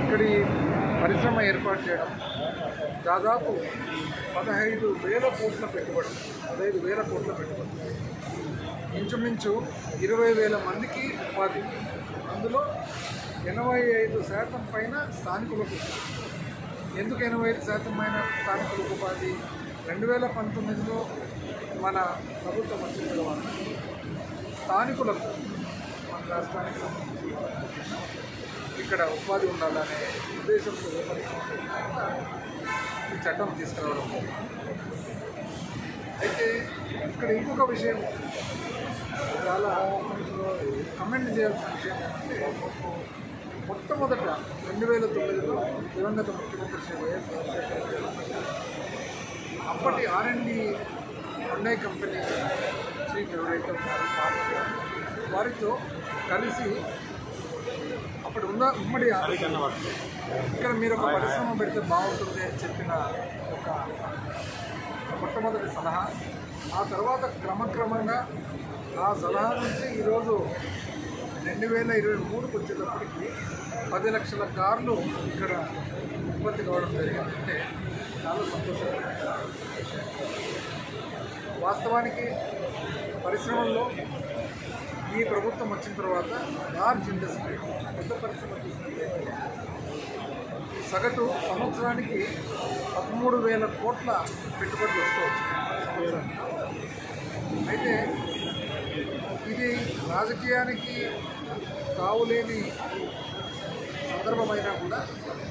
ఇక్కడి పరిశ్రమ ఏర్పాటు చేయడం దాదాపు పదహైదు వేల కోట్ల పెట్టుబడి పదహైదు వేల కోట్ల పెట్టుబడి ఇంచుమించు ఇరవై వేల మందికి ఉపాధి అందులో ఎనభై ఐదు శాతం పైన స్థానికులకు ఎందుకు ఎనభై ఐదు శాతం పైన స్థానికులకు ఉపాధి రెండు వేల పంతొమ్మిదిలో మన ప్రభుత్వం వచ్చిన తర్వాత స్థానికులకు మన రాష్ట్రానికి సంబంధించి ఇక్కడ ఉపాధి ఉండాలనే ఉద్దేశంతో ఏర్పరిచిన ఈ చట్టం తీసుకురావడం అయితే ఇక్కడ ఇంకొక విషయం చాలా కమెంట్ చేయాల్సిన విషయం ఏంటంటే మొట్టమొదట రెండు వేల తొమ్మిదిలో దివంగత ముఖ్యమంత్రి శ్రీ వైఎస్ రాజశేఖర రెడ్డి అప్పటి ఆర్ఎండి హుండై కంపెనీ చీఫ్ ఎవరైతే ఉన్నారో పాప వారితో కలిసి అప్పుడు ఉన్న ఉమ్మడి ఇక్కడ మీరు ఒక పరిశ్రమ పెడితే బాగుంటుంది అని చెప్పిన ఒక మొట్టమొదటి సలహా ఆ తర్వాత క్రమక్రమంగా ఆ సలహా నుంచి ఈరోజు రెండు వేల ఇరవై మూడుకి వచ్చేటప్పటికి పది లక్షల కార్లు ఇక్కడ ఉత్పత్తి కావడం జరిగిందంటే చాలా సంతోషకరమైన విషయం. వాస్తవానికి పరిశ్రమల్లో ఈ ప్రభుత్వం వచ్చిన తర్వాత లార్జ్ ఇండస్ట్రీ పెద్ద పరిశ్రమ తీసుకుంటే సగటు సంవత్సరానికి పదమూడు వేల కోట్ల పెట్టుబడులు వస్తూ వచ్చినాయి సంవత్సరానికి. అయితే ఇది రాజకీయానికి తావులేని సందర్భమైనా కూడా